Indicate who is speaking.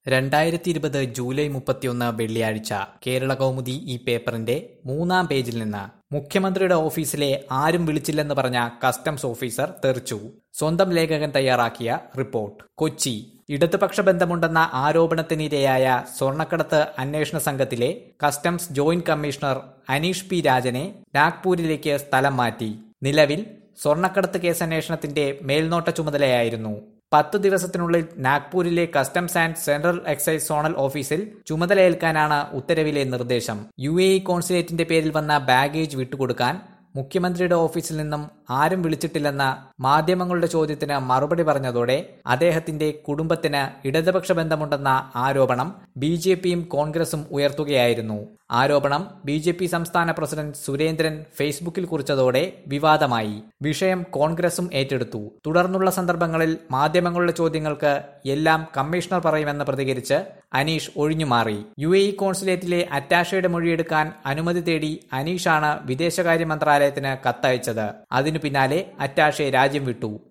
Speaker 1: രണ്ടായിരത്തി ഇരുപത് ജൂലൈ മുപ്പത്തിയൊന്ന് വെള്ളിയാഴ്ച കേരള കൗമുദി ഈ പേപ്പറിന്റെ മൂന്നാം പേജിൽ നിന്ന് മുഖ്യമന്ത്രിയുടെ ഓഫീസിലെ ആരും വിളിച്ചില്ലെന്ന് പറഞ്ഞ കസ്റ്റംസ് ഓഫീസർ തെറിച്ചു സ്വന്തം ലേഖകൻ തയ്യാറാക്കിയ റിപ്പോർട്ട് കൊച്ചി ഇടതുപക്ഷ ബന്ധമുണ്ടെന്ന ആരോപണത്തിനിരയായ സ്വർണ്ണക്കടത്ത് അന്വേഷണ സംഘത്തിലെ customs joint commissioner Aneesh P രാജനെ നാഗ്പൂരിലേക്ക് സ്ഥലം മാറ്റി നിലവിൽ സ്വർണ്ണക്കടത്ത് കേസ് അന്വേഷണത്തിന്റെ മേൽനോട്ട ചുമതലയായിരുന്നു പത്തു ദിവസത്തിനുള്ളിൽ നാഗ്പൂരിലെ customs and central excise zonal ഓഫീസിൽ ചുമതലയേൽക്കാനാണ് ഉത്തരവിലെ നിർദ്ദേശം യു എ ഇ കോൺസുലേറ്റിന്റെ പേരിൽ വന്ന ബാഗേജ് വിട്ടുകൊടുക്കാൻ മുഖ്യമന്ത്രിയുടെ ഓഫീസിൽ നിന്നും ആരും വിളിച്ചിട്ടില്ലെന്ന മാധ്യമങ്ങളുടെ ചോദ്യത്തിന് മറുപടി പറഞ്ഞതോടെ അദ്ദേഹത്തിന്റെ കുടുംബത്തിന് ഇടതുപക്ഷ ബന്ധമുണ്ടെന്ന ആരോപണം ബി ജെ പിയും കോൺഗ്രസും ഉയർത്തുകയായിരുന്നു ആരോപണം ബി ജെ പി സംസ്ഥാന പ്രസിഡന്റ് സുരേന്ദ്രൻ ഫേസ്ബുക്കിൽ കുറിച്ചതോടെ വിവാദമായി വിഷയം കോൺഗ്രസും ഏറ്റെടുത്തു തുടർന്നുള്ള സന്ദർഭങ്ങളിൽ മാധ്യമങ്ങളുടെ ചോദ്യങ്ങൾക്ക് എല്ലാം കമ്മീഷണർ പറയുമെന്ന് പ്രതികരിച്ച് അനീഷ് ഒഴിഞ്ഞുമാറി യു എ ഇ കോൺസുലേറ്റിലെ അറ്റാഷയുടെ മൊഴിയെടുക്കാൻ അനുമതി തേടി അനീഷാണ് വിദേശകാര്യ മന്ത്രാലയത്തിന് കത്തയച്ചത് അതിനു പിന്നാലെ അറ്റാഷെ രാജ്യം വിട്ടു